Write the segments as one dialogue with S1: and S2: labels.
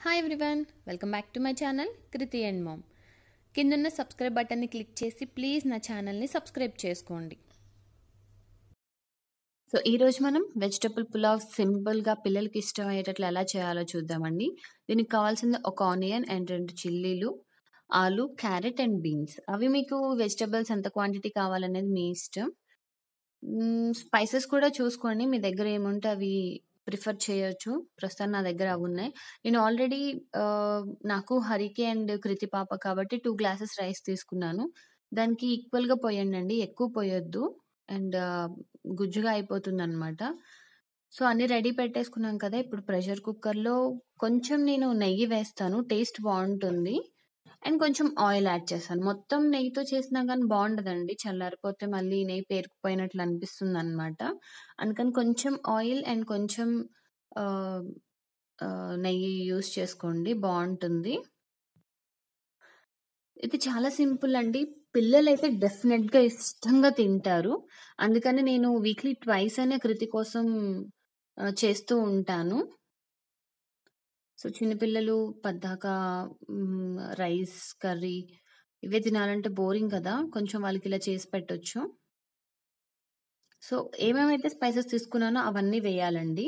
S1: Hi everyone welcome back to my channel Kriti and mom కిందున్న subscribe బటన్ని click చేసి please నా ఛానల్ని సబ్స్క్రైబ్ చేసుకోండి
S2: సో ఈరోజు మనం వెజిటబుల్ పులావ్ సింపుల్గా పిల్లలకి ఇష్టం అయ్యేటట్లు ఎలా చేయాలో చూద్దామండి దీనికి కావాల్సింది ఒక ఆనియన్ అండ్ రెండు చిల్లీలు ఆలు క్యారెట్ అండ్ బీన్స్ అవి మీకు వెజిటబుల్స్ ఎంత క్వాంటిటీ కావాలనేది మీ ఇష్టం స్పైసెస్ కూడా చూసుకోండి మీ దగ్గర ఏముంటే అవి ప్రిఫర్ చేయొచ్చు ప్రస్తుతం నా దగ్గర అవి ఉన్నాయి నేను ఆల్రెడీ నాకు హరికి అండ్ కృతి పాప కాబట్టి టూ గ్లాసెస్ రైస్ తీసుకున్నాను దానికి ఈక్వల్గా పోయండి అండి ఎక్కువ పోయొద్దు అండ్ గుజ్జుగా అయిపోతుంది అనమాట సో అన్ని రెడీ పెట్టేసుకున్నాం కదా ఇప్పుడు ప్రెషర్ కుక్కర్లో కొంచెం నేను నెయ్యి వేస్తాను టేస్ట్ బాగుంటుంది అండ్ కొంచెం ఆయిల్ యాడ్ చేస్తాను మొత్తం నెయ్యితో చేసినా కానీ బాగుండదండి చల్లారిపోతే మళ్ళీ నెయ్యి పేరుకుపోయినట్లు అనిపిస్తుంది అనమాట అందుకని కొంచెం ఆయిల్ అండ్ కొంచెం నెయ్యి యూస్ చేసుకోండి బాగుంటుంది ఇది చాలా సింపుల్ అండి పిల్లలు అయితే డెఫినెట్ గా ఇష్టంగా తింటారు అందుకని నేను వీక్లీ ట్వైస్ అనే కృతి కోసం చేస్తూ ఉంటాను సో చిన్నపిల్లలు పద్దాక రైస్ కర్రీ ఇవే తినాలంటే బోరింగ్ కదా కొంచెం వాళ్ళకి ఇలా చేసి పెట్టొచ్చు సో ఏమేమైతే స్పైసెస్ తీసుకున్నానో అవన్నీ వేయాలండి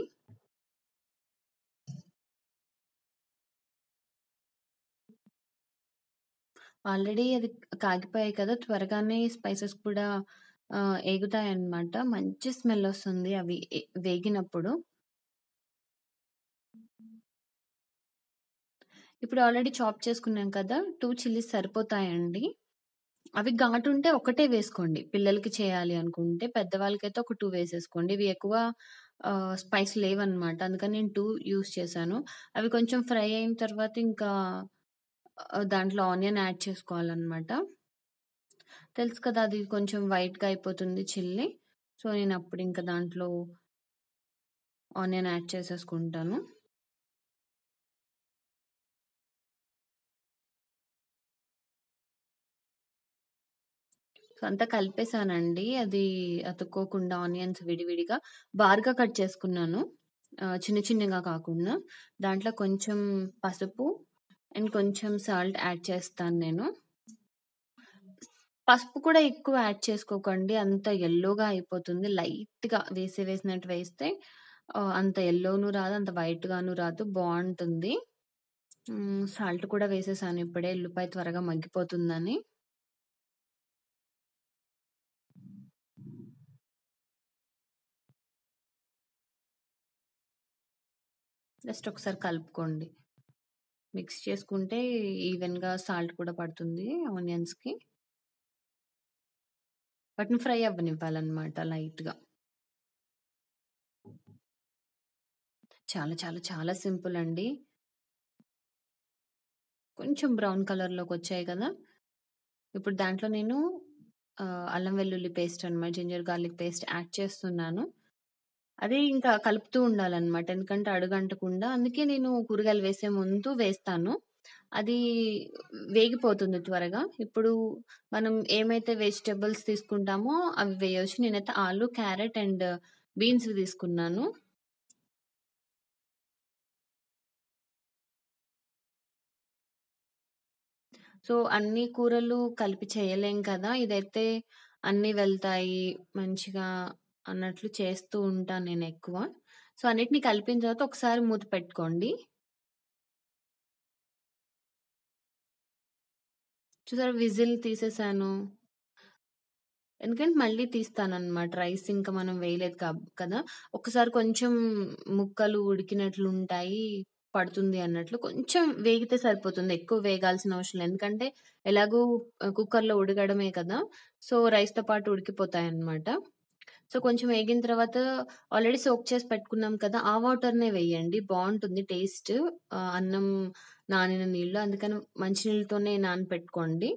S2: ఆల్రెడీ అది కాగిపోయాయి కదా త్వరగానే స్పైసెస్ కూడా ఏగుతాయి అన్నమాట మంచి స్మెల్ వస్తుంది అవి వేగినప్పుడు ఇప్పుడు ఆల్రెడీ చాప్ చేసుకున్నాం కదా టూ చిల్లీస్ సరిపోతాయండి అవి ఘాటు ఉంటే ఒకటే వేసుకోండి పిల్లలకి చేయాలి అనుకుంటే పెద్దవాళ్ళకైతే ఒక టూ వేసేసుకోండి ఇవి ఎక్కువ స్పైస్ లేవన్నమాట అందుకని నేను టూ యూస్ చేశాను అవి కొంచెం ఫ్రై అయిన తర్వాత ఇంకా దాంట్లో ఆనియన్ యాడ్ చేసుకోవాలన్నమాట తెలుసు కదా అది కొంచెం వైట్గా అయిపోతుంది చిల్లీ సో నేను అప్పుడు ఇంకా దాంట్లో ఆనియన్ యాడ్ చేసేసుకుంటాను సో అంతా కలిపేసానండి అది అతుక్కోకుండా ఆనియన్స్ విడివిడిగా బార్గా కట్ చేసుకున్నాను చిన్న చిన్నగా కాకుండా దాంట్లో కొంచెం పసుపు అండ్ కొంచెం సాల్ట్ యాడ్ చేస్తాను నేను పసుపు కూడా ఎక్కువ యాడ్ చేసుకోకండి అంత ఎల్లోగా అయిపోతుంది లైట్గా వేసి వేసినట్టు వేస్తే అంత ఎల్లోను రాదు అంత వైట్గాను రాదు బాగుంటుంది సాల్ట్ కూడా వేసేసాను ఇప్పుడే ఎల్లుపాయ త్వరగా మగ్గిపోతుందని జస్ట్ ఒకసారి కలుపుకోండి మిక్స్ చేసుకుంటే ఈవెన్గా సాల్ట్ కూడా పడుతుంది ఆనియన్స్కి వాటిని ఫ్రై అవ్వనివ్వాలన్నమాట లైట్గా చాలా చాలా చాలా సింపుల్ అండి కొంచెం బ్రౌన్ కలర్లోకి వచ్చాయి కదా ఇప్పుడు దాంట్లో నేను అల్లం వెల్లుల్లి పేస్ట్ అనమాట జింజర్ గార్లిక్ పేస్ట్ యాడ్ చేస్తున్నాను అది ఇంకా కలుపుతూ ఉండాలన్నమాట ఎందుకంటే అడుగంటకుండా అందుకే నేను కూరగాయలు వేసే ముందు వేస్తాను అది వేగిపోతుంది త్వరగా ఇప్పుడు మనం ఏమైతే వెజిటబుల్స్ తీసుకుంటామో అవి వేయవచ్చు నేనైతే ఆలు క్యారెట్ అండ్ బీన్స్ తీసుకున్నాను సో అన్ని కూరలు కలిపి చేయలేం కదా ఇదైతే అన్ని వెళ్తాయి మంచిగా అన్నట్లు చేస్తూ ఉంటాను నేను ఎక్కువ సో అన్నిటిని కలిపిన తర్వాత ఒకసారి మూత పెట్టుకోండి చూసారా విజిల్ తీసేసాను ఎందుకంటే మళ్ళీ తీస్తాను అనమాట రైస్ ఇంకా మనం వేయలేదు కదా ఒకసారి కొంచెం ముక్కలు ఉడికినట్లు ఉంటాయి పడుతుంది అన్నట్లు కొంచెం వేగితే సరిపోతుంది ఎక్కువ వేగాల్సిన అవసరం ఎందుకంటే ఎలాగూ కుక్కర్లో ఉడకడమే కదా సో రైస్తో పాటు ఉడికిపోతాయి అన్నమాట సో కొంచెం వేగిన తర్వాత ఆల్రెడీ సోక్ చేసి పెట్టుకున్నాం కదా ఆ వాటర్నే వేయండి బాగుంటుంది టేస్ట్ అన్నం నానిన నీళ్ళు అందుకని మంచి నీళ్ళతోనే నానపెట్టుకోండి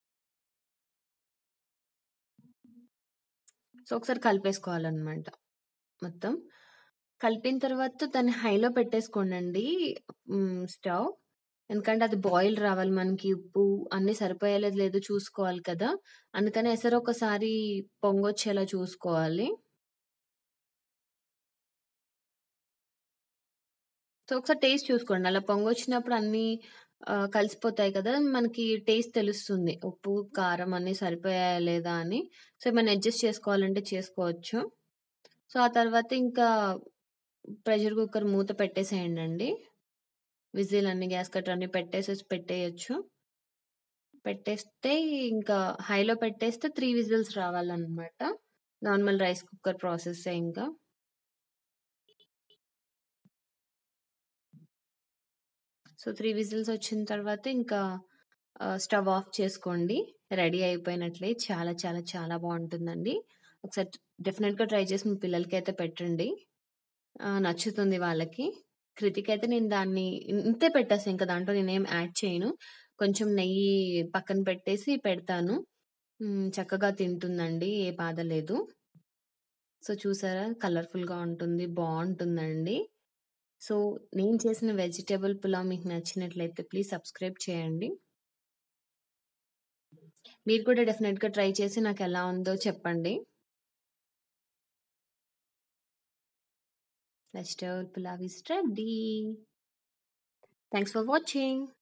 S2: సో ఒకసారి కలిపేసుకోవాలన్నమాట మొత్తం కలిపిన తర్వాత దాన్ని హైలో పెట్టేసుకోండి స్టవ్ ఎందుకంటే అది బాయిల్ రావాలి మనకి ఉప్పు అన్ని సరిపోయేలేదు లేదో చూసుకోవాలి కదా అందుకని ఎసరు ఒకసారి పొంగొచ్చేలా చూసుకోవాలి సో, ఒకసారి టేస్ట్ చూసుకోండి. అలా పొంగొచ్చినప్పుడు అన్నీ ఆహ్, కలిసిపోతాయి కదా! మనకి టేస్ట్ తెలుస్తుంది. ఉప్పు, కారం అన్నీ సరిపోయాయా లేదా అని. సో, ఏమైనా అడ్జస్ట్ చేసుకోవాలంటే చేసుకోవచ్చు. సో, ఆ తర్వాత ఇంకా ప్రెషర్ కుక్కర్ మూత పెట్టేసేయండండి. విజిల్ అన్నీ గ్యాస్ కట్టర్ అన్నీ పెట్టేసేసి పెట్టేయొచ్చు. పెట్టేస్తే ఇంకా హైలో పెట్టేస్తే 3 విజిల్స్ రావాలనమాట. నార్మల్ రైస్ కుక్కర్ ప్రాసెస్సే ఇంకా. సో, 3 విజిల్స్ వచ్చిన తర్వాత ఇంకా ఆహ్, స్టవ్ ఆఫ్ చేసుకోండి. రెడీ అయిపోయినట్లే. చాలా చాలా చాలా బావుంటుందండి. ఒకసారి డెఫినిట్‌గా ట్రై చేసి మీ పిల్లలకైతే పెట్టండి. ఆహ్, నచ్చుతుంది వాళ్ళకి. కృతికైతే నేను దాన్ని ఇన్ ఇంతే పెట్టేస్తా. ఇంక దాంట్లో నేనేం యాడ్ చేయను. కొంచెం నెయ్యి పక్కన పెట్టేసి పెడతాను. హ్మ్. చక్కగా తింటుందండి. ఏ బాధ లేదు. సో, చూసారా కలర్‌ఫుల్‌గా ఉంటుంది. బావుంటుందండి. సో, నేను చేసిన వెజిటబుల్ పులావ్ మీకు నచ్చినట్లయితే ప్లీజ్ సబ్స్క్రైబ్ చేయండి. మీరు కూడా డెఫినిట్‌గా ట్రై చేసి నాకెలా ఉందో చెప్పండి. Vegetable pulao is ready. Thanks for watching.